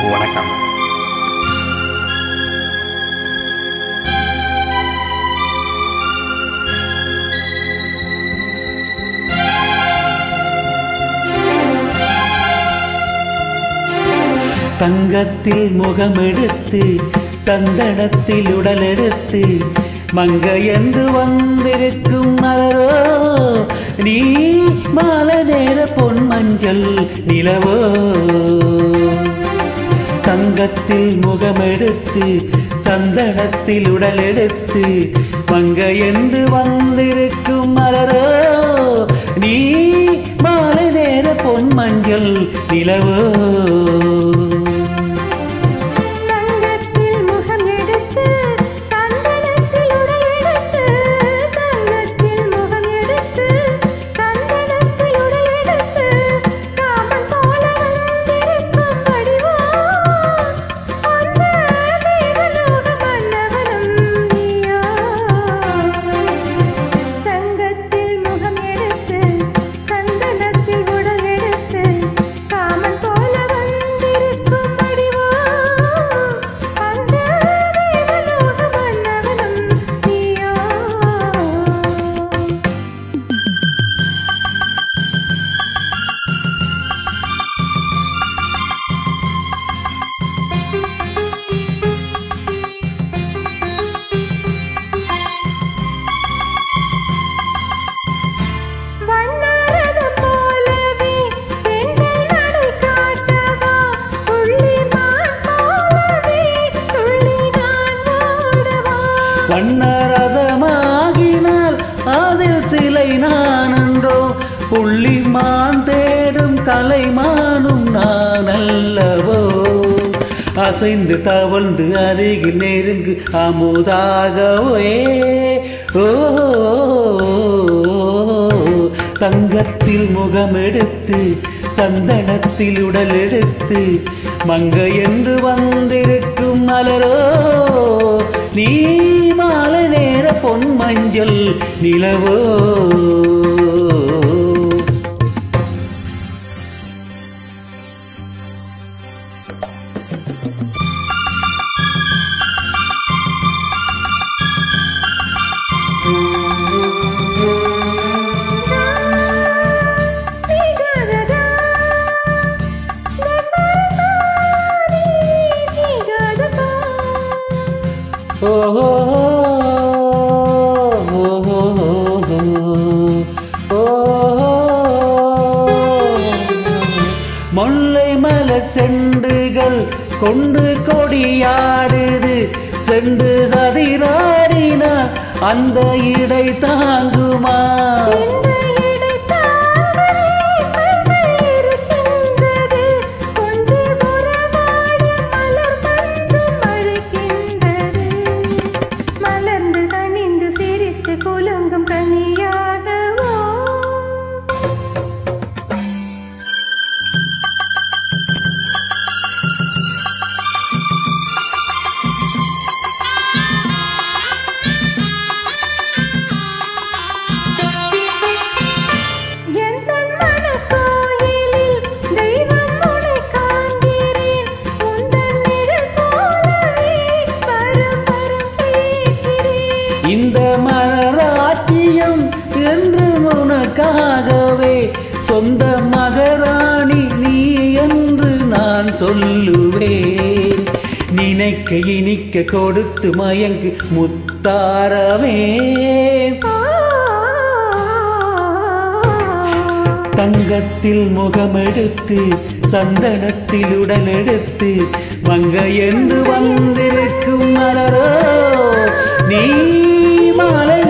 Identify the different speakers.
Speaker 1: வணக்கம்
Speaker 2: தங்கத்தில் முகமெடுத்து சந்தனத்தில் உடலெடுத்து மங்க என்று வந்திருக்கும் மலரோ நீ மாலை நேர பொன் மஞ்சள் நிலவோ தங்கத்தில் முகமெடுத்து சந்தனத்தில் உடலெடுத்து மங்க என்று வந்திருக்கும் மலரோ நீ மாலை நேர பொன் மஞ்சள் நிலவோ
Speaker 3: தங்கத்தில் முகம் எடுத்து சந்தனத்தில் உடல் எடுத்து தங்கத்தில் முகம் எடுத்து சந்தனத்தில் உடல் எடுத்து காமன் போல வந்திருக்கும் வடிவோ அந்த தேவலோக மன்னவனும் நீயோ தங்கத்தில் முகம் எடுத்து சந்தனத்தில் உடல் எடுத்து காமன் போல வந்திருக்கும் வடிவோ அந்த தேவலோக மன்னவனும் நீயோ வண்ணரதம் போலவே பெண்கள் நடை காட்டவா புள்ளிமான் போலவே துள்ளி நான் ஓடவா
Speaker 2: வண்ணரதமாகினால் அதில் சிலை நானன்றோ புள்ளிமான் தேடும் கலைமானும் நான் அல்லவோ அசைந்து தவழ்ந்து அருகில் நெருங்கு அமுதாகவே ஓ தங்கத்தில் முகமெடுத்து சந்தனத்தில் உடல் எடுத்து மங்க என்று வந்திருக்கும் மலரோ நீ மாலை நேர பொன் மஞ்சள் நிலவோ
Speaker 3: நிகரதா தசசாரி நிகரதா
Speaker 2: ஓஹோ ஓஹோ முல்லை மலர் செண்டுகள் கொண்டு கொடியாடுது செண்டு சதிராடினால் அந்த இடை தாங்குமா
Speaker 3: இந்த இடை தாமரை பெண்கள் இருக்கின்றது கொஞ்சி உறவாட மலர் மஞ்சம் அழைக்கின்றது மலர்ந்து கனிந்து சிரித்து குலுங்கும் கனியாகவோ எந்தன் மனக்கோயிலில் தெய்வம் உனை காண்கிறேன் உந்தன் நிழல் போலவே வரம் வரம் கேட்கிறேன்
Speaker 2: இந்த மலராட்சியம் என்று உனக்காகவே சொந்த மகராணி நீ என்று நான் சொல்லுவேன் நினைக்க இனிக்க கொடுத்து மயங்கு முத்தாரவே தங்கத்தில் முகமெடுத்து சந்தனத்தில் உடல் எடுத்து மங்க என்று வந்திருக்கும் மலரோ நீ மாலை